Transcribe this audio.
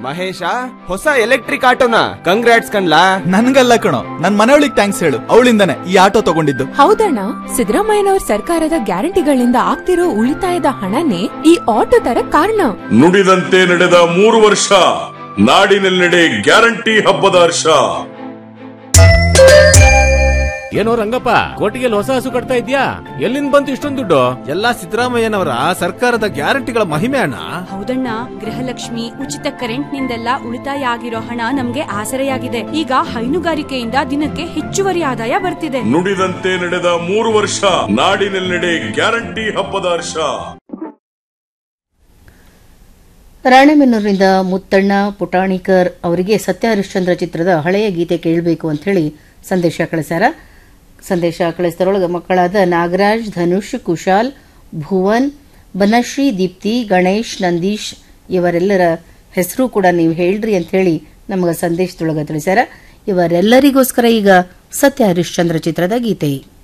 ಮಹೇಶ ಹೊಸ electric ಆಟೋನ congrats ಕಣ್ಲಾ ನನ್ಗಲ್ಲ ಕಣೋ ನನ್ ಮನೆಯೊಳಿಗೆ ಥ್ಯಾಂಕ್ಸ್ ಹೇಳು ಅವಳಿಂದಾನೆ ಈ ಆಟೋ ತಗೊಂಡಿದ್ದು ಹೌದಣ್ಣ ಸಿದ್ದರಾಮಯ್ಯನವ್ರ ಸರ್ಕಾರದ ಗ್ಯಾರಂಟಿಗಳಿಂದ ಆಗ್ತಿರೋ ಉಳಿತಾಯದ ಹಣನೇ ಈ ಆಟೋ ತರ ಕಾರಣ ನುಡಿದಂತೆ ನಡೆದ ಮೂರು ವರ್ಷ ನಾಡಿನೆಲ್ಲೆಡೆ ಗ್ಯಾರಂಟಿ ಹಬ್ಬದ ಹರ್ಷ ಏನೋ ರಂಗಪ್ಪ ಕೋಟಿಗೆ ಹೊಸ ಹಸು ಕಟ್ತಾ ಇದ್ಯಾ ಎಲ್ಲಿಂದ ಬಂತು ಇಷ್ಟೊಂದು ದುಡ್ಡು ಎಲ್ಲಾ ಸಿದ್ದರಾಮಯ್ಯನವರ ಸರ್ಕಾರದ ಗ್ಯಾರಂಟಿಗಳ ಮಹಿಮೆ ಅಣ್ಣ ಹೌದಣ್ಣ ಗೃಹಲಕ್ಷ್ಮಿ ಉಚಿತ ಕರೆಂಟ್ ನಿಂದೆಲ್ಲ ಉಳಿತಾಯ ಆಗಿರೋ ಹಣ ನಮ್ಗೆ ಆಸರೆಯಾಗಿದೆ ಈಗ ಹೈನುಗಾರಿಕೆಯಿಂದ ದಿನಕ್ಕೆ ಹೆಚ್ಚುವರಿ ಆದಾಯ ಬರ್ತಿದೆ ನುಡಿದಂತೆ ನಡೆದ ಮೂರು ವರ್ಷ ನಾಡಿನೆಲ್ಲೆಡೆ ಗ್ಯಾರಂಟಿ ಹಬ್ಬದ ಹರ್ಷ ರಾಣೆಬೆನ್ನೂರಿನಿಂದ ಮುತ್ತಣ್ಣ ಪುಟಾಣಿಕರ್ ಅವರಿಗೆ ಸತ್ಯ ಹರಿಶ್ಚಂದ್ರ ಚಿತ್ರದ ಹಳೆಯ ಗೀತೆ ಕೇಳಬೇಕು ಅಂತ ಹೇಳಿ ಸಂದೇಶ ಕಳಿಸ್ಯಾರ ಸಂದೇಶ ಕಳಿಸಿದರೊಳಗೆ ಮಕ್ಕಳಾದ ನಾಗರಾಜ್ ಧನುಷ್ ಕುಶಾಲ್ ಭುವನ್ ಬನಶ್ರೀ ದೀಪ್ತಿ ಗಣೇಶ್ ನಂದೀಶ್ ಇವರೆಲ್ಲರ ಹೆಸರು ಕೂಡ ನೀವು ಹೇಳ್ರಿ ಅಂತ ಹೇಳಿ ನಮಗೆ ಸಂದೇಶದೊಳಗೆ ತಿಳಿಸ್ಯಾರ ಇವರೆಲ್ಲರಿಗೋಸ್ಕರ ಈಗ ಸತ್ಯ ಹರಿಶ್ಚಂದ್ರ ಚಿತ್ರದ ಗೀತೆ